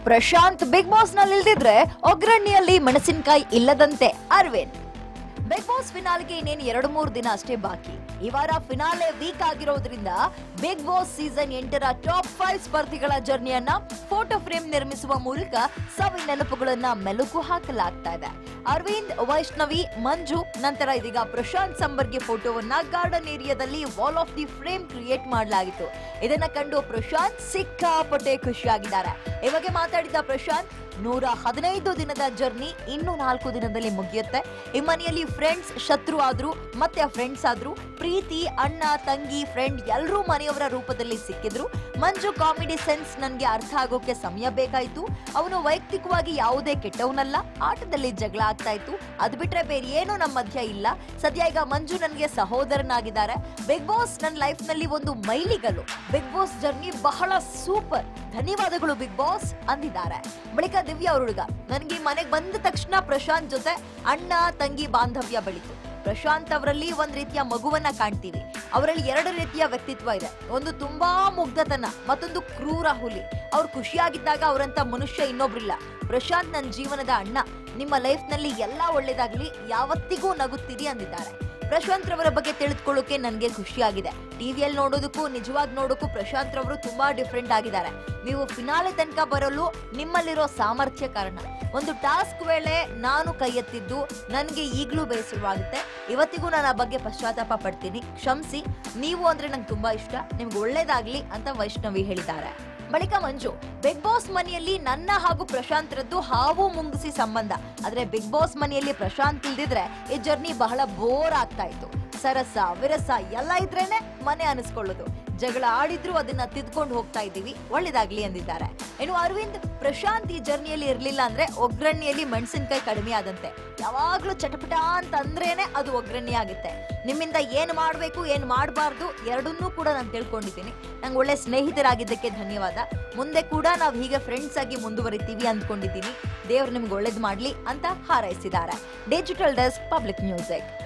Prashant big boss ನಲ್ಲಿ ಇಲ್ದಿದ್ರೆ ಒಗ್ಗರಣೆಯಲ್ಲಿ ಮೆಣಸಿನಕಾಯಿ ಇಲ್ಲದಂತೆ ಅರವಿಂದ್ ಬಿಗ್ ಬಾಸ್ ಫಿನಾಲ್ಗೆ ಇನ್ನೇನು ಎರಡು ಮೂರು ದಿನ ಅಷ್ಟೇ ಬಾಕಿ ಈ ವಾರ ಫಿನಾಲೆ ವೀಕ್ ಆಗಿರೋದ್ರಿಂದ ಬಿಗ್ ಬಾಸ್ ಸೀಸನ್ ಎಂಟರ ಟಾಪ್ ಫೈವ್ ಸ್ಪರ್ಧಿಗಳ ಜರ್ನಿಯನ್ನ ಫೋಟೋ ಫ್ರೇಮ್ ನಿರ್ಮಿಸುವ ಮೂಲಕ ಸವಿ ನೆನಪುಗಳನ್ನ ಮೆಲುಕು ಹಾಕಲಾಗ್ತಾ ಇದೆ ಅರವಿಂದ್ ವೈಷ್ಣವಿ ಮಂಜು ನಂತರ ಇದೀಗ ಪ್ರಶಾಂತ್ ಸಂಬರ್ಗೆ ಫೋಟೋವನ್ನ ಗಾರ್ಡನ್ ಏರಿಯಾದಲ್ಲಿ wall of the frame create ಮಾಡಲಾಗಿತ್ತು ಇದನ್ನ ಕಂಡು ಪ್ರಶಾಂತ್ ಸಿಕ್ಕಾಪಟ್ಟೆ ಖುಷಿಯಾಗಿದ್ದಾರೆ ಈ ಬಗ್ಗೆ ಮಾತಾಡಿದ ಪ್ರಶಾಂತ್ ನೂರ ಹದಿನೈದು ದಿನದ ಜರ್ನಿ ಇನ್ನು ನಾಲ್ಕು ದಿನದಲ್ಲಿ ಮುಗಿಯುತ್ತೆ ಈ ಮನೆಯಲ್ಲಿ ಫ್ರೆಂಡ್ಸ್ ಶತ್ರು ಆದ್ರು ಮತ್ತೆ ಫ್ರೆಂಡ್ಸ್ ಆದ್ರು ಪ್ರೀತಿ ಅಣ್ಣ ತಂಗಿ ಫ್ರೆಂಡ್ ಎಲ್ಲರೂ ಮನೆಯವರ ರೂಪದಲ್ಲಿ ಸಿಕ್ಕಿದ್ರು ಮಂಜು ಕಾಮಿಡಿ ಸೆನ್ಸ್ ನನ್ಗೆ ಅರ್ಥ ಆಗೋಕೆ ಸಮಯ ಬೇಕಾಯ್ತು ಅವನು ವೈಯಕ್ತಿಕವಾಗಿ ಯಾವುದೇ ಕೆಟ್ಟವನಲ್ಲ ಆಟದಲ್ಲಿ ಜಗಳ ಆಗ್ತಾ ಇತ್ತು ಅದು ಬಿಟ್ರೆ ಬೇರೆ ಏನು ನಮ್ಮ ಮಧ್ಯ ಇಲ್ಲ ಸದ್ಯ ಈಗ ಮಂಜು ನನಗೆ ಸಹೋದರನಾಗಿದ್ದಾರೆ ಬಿಗ್ ಬಾಸ್ ನನ್ನ ಲೈಫ್ ನಲ್ಲಿ ಒಂದು ಮೈಲಿಗಲ್ಲು ಬಿಗ್ ಬಾಸ್ ಜರ್ನಿ ಬಹಳ ಸೂಪರ್ ಧನ್ಯವಾದಗಳು ಬಿಗ್ ಬಾಸ್ ಅಂದಿದ್ದಾರೆ ಬಳಿಕ ದಿವ್ಯಾ ಹುಡುಗ ನನಗೆ ಮನೆಗೆ ಬಂದ ತಕ್ಷಣ ಪ್ರಶಾಂತ್ ಜೊತೆ ಅಣ್ಣ ತಂಗಿ ಬಾಂಧವ್ಯ ಬೆಳೀತು ಪ್ರಶಾಂತ್ ಅವರಲ್ಲಿ ಒಂದ್ ರೀತಿಯ ಮಗುವನ್ನ ಕಾಣ್ತೀವಿ ಅವರಲ್ಲಿ ಎರಡು ರೀತಿಯ ವ್ಯಕ್ತಿತ್ವ ಇದೆ ಒಂದು ತುಂಬಾ ಮುಗ್ಧತನ ಮತ್ತೊಂದು ಕ್ರೂರ ಹುಲಿ ಅವ್ರು ಖುಷಿಯಾಗಿದ್ದಾಗ ಅವರಂತ ಮನುಷ್ಯ ಇನ್ನೊಬ್ರಿಲ್ಲ ಪ್ರಶಾಂತ್ ನನ್ನ ಜೀವನದ ಅಣ್ಣ ನಿಮ್ಮ ಲೈಫ್ ನಲ್ಲಿ ಎಲ್ಲಾ ಒಳ್ಳೇದಾಗ್ಲಿ ಯಾವತ್ತಿಗೂ ನಗುತ್ತೀರಿ ಅಂದಿದ್ದಾರೆ ಪ್ರಶಾಂತ್ ರವರ ಬಗ್ಗೆ ತಿಳಿದುಕೊಳ್ಳೋಕೆ ನನಗೆ ಖುಷಿಯಾಗಿದೆ ಟಿವಿಯಲ್ಲಿ ನೋಡೋದಕ್ಕೂ ನಿಜವಾಗಿ ನೋಡೋಕ್ಕೂ ಪ್ರಶಾಂತ್ ರವರು ತುಂಬಾ ಡಿಫ್ರೆಂಟ್ ಆಗಿದ್ದಾರೆ ನೀವು ಫಿನಾಲೆ ತನಕ ಬರಲು ನಿಮ್ಮಲ್ಲಿರೋ ಸಾಮರ್ಥ್ಯ ಕಾರಣ ಒಂದು ಟಾಸ್ಕ್ ವೇಳೆ ನಾನು ಕೈ ಎತ್ತಿದ್ದು ನನಗೆ ಈಗಲೂ ಬೇಸರವಾಗುತ್ತೆ ಇವತ್ತಿಗೂ ನಾನು ಆ ಬಗ್ಗೆ ಪಶ್ಚಾತ್ತಾಪ ಪಡ್ತೀನಿ ಕ್ಷಮಿಸಿ ನೀವು ಅಂದ್ರೆ ನಂಗೆ ತುಂಬಾ ಇಷ್ಟ ನಿಮ್ಗೆ ಒಳ್ಳೇದಾಗ್ಲಿ ಅಂತ ವೈಷ್ಣವಿ ಹೇಳಿದ್ದಾರೆ ಬಳಿಕ ಮಂಜು ಬಿಗ್ ಬಾಸ್ ಮನೆಯಲ್ಲಿ ನನ್ನ ಹಾಗೂ ಪ್ರಶಾಂತ್ರದ್ದು ಹಾವು ಮುಂಗುಸಿ ಸಂಬಂಧ ಆದ್ರೆ ಬಿಗ್ ಬಾಸ್ ಮನೆಯಲ್ಲಿ ಪ್ರಶಾಂತ್ ಇಲ್ದಿದ್ರೆ ಈ ಜರ್ನಿ ಬಹಳ ಬೋರ್ ಆಗ್ತಾ ಇತ್ತು ಸರಸ ವಿರಸ ಎಲ್ಲ ಇದ್ರೇನೆ ಮನೆ ಅನಿಸ್ಕೊಳ್ಳೋದು ಜಗಳ ಆಡಿದ್ರು ಅದನ್ನ ತಿದ್ಕೊಂಡು ಹೋಗ್ತಾ ಇದ್ದೀವಿ ಒಳ್ಳೇದಾಗ್ಲಿ ಅಂದಿದ್ದಾರೆ ಇನ್ನು ಅರವಿಂದ್ ಪ್ರಶಾಂತ್ ಈ ಜರ್ನಿಯಲ್ಲಿ ಇರ್ಲಿಲ್ಲ ಅಂದ್ರೆ ಒಗ್ಗರಣೆಯಲ್ಲಿ ಮೆಣಸಿನಕಾಯಿ ಕಡಿಮೆ ಆದಂತೆ ಯಾವಾಗ್ಲೂ ಚಟಪಟ ಅಂತ ಅಂದ್ರೇನೆ ಅದು ಒಗ್ಗರಣೆ ಆಗುತ್ತೆ ನಿಮ್ಮಿಂದ ಏನ್ ಮಾಡ್ಬೇಕು ಏನ್ ಮಾಡಬಾರ್ದು ಎರಡನ್ನೂ ಕೂಡ ನಾನು ತಿಳ್ಕೊಂಡಿದ್ದೀನಿ ನಂಗೆ ಒಳ್ಳೆ ಸ್ನೇಹಿತರಾಗಿದ್ದಕ್ಕೆ ಧನ್ಯವಾದ ಮುಂದೆ ಕೂಡ ನಾವು ಹೀಗೆ ಫ್ರೆಂಡ್ಸ್ ಆಗಿ ಮುಂದುವರಿತೀವಿ ಅಂದ್ಕೊಂಡಿದ್ದೀನಿ ದೇವ್ರು ನಿಮ್ಗೆ ಒಳ್ಳೇದು ಮಾಡ್ಲಿ ಅಂತ ಹಾರೈಸಿದ್ದಾರೆ ಡಿಜಿಟಲ್ ಡೆಸ್ಕ್ ಪಬ್ಲಿಕ್ ಮ್ಯೂಸಿಕ್